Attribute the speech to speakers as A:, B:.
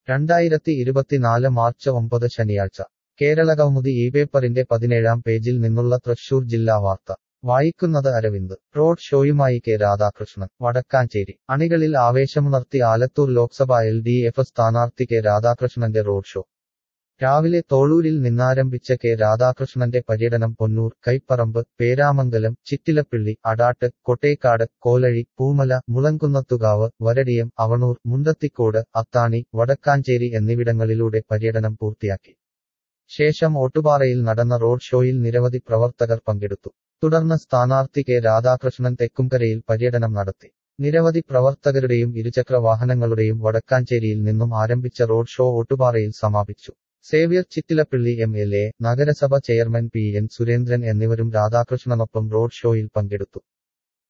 A: രണ്ടായിരത്തി ഇരുപത്തിനാല് മാർച്ച് ഒമ്പത് ശനിയാഴ്ച കേരളകൗമുദി ഈ പേപ്പറിന്റെ പതിനേഴാം പേജിൽ നിന്നുള്ള തൃശൂർ ജില്ലാ വാർത്ത വായിക്കുന്നത് അരവിന്ദ് റോഡ് ഷോയുമായി കെ രാധാകൃഷ്ണൻ വടക്കാഞ്ചേരി അണികളിൽ ആവേശമുണർത്തി Alathur Lok Sabha L D F സ്ഥാനാർത്ഥി കെ രാധാകൃഷ്ണന്റെ റോഡ് ഷോ രാവിലെ തോളൂരിൽ നിന്നാരംഭിച്ച കെ രാധാകൃഷ്ണന്റെ പര്യടനം പൊന്നൂർ കൈപ്പറമ്പ് പേരാമംഗലം ചിറ്റിലപ്പിള്ളി അടാട്ട് കൊട്ടേക്കാട് കോലഴി പൂമല മുളങ്കുന്നത്തുകാവ് വരടിയം അവണൂർ മുണ്ടത്തിക്കോട് അത്താണി വടക്കാഞ്ചേരി എന്നിവിടങ്ങളിലൂടെ പര്യടനം പൂർത്തിയാക്കി ശേഷം ഓട്ടുപാറയിൽ നടന്ന റോഡ് ഷോയിൽ നിരവധി പ്രവർത്തകർ പങ്കെടുത്തു തുടർന്ന് സ്ഥാനാർത്ഥി കെ രാധാകൃഷ്ണൻ തെക്കുംകരയിൽ പര്യടനം നടത്തി നിരവധി പ്രവർത്തകരുടെയും ഇരുചക്ര വാഹനങ്ങളുടെയും വടക്കാഞ്ചേരിയിൽ നിന്നും ആരംഭിച്ച റോഡ് ഷോ ഓട്ടുപാറയിൽ സമാപിച്ചു Xavier Chittilappilly M L A നഗരസഭ ചെയർമാൻ പി എൻ സുരേന്ദ്രൻ എന്നിവരും രാധാകൃഷ്ണനൊപ്പം റോഡ് ഷോയിൽ പങ്കെടുത്തു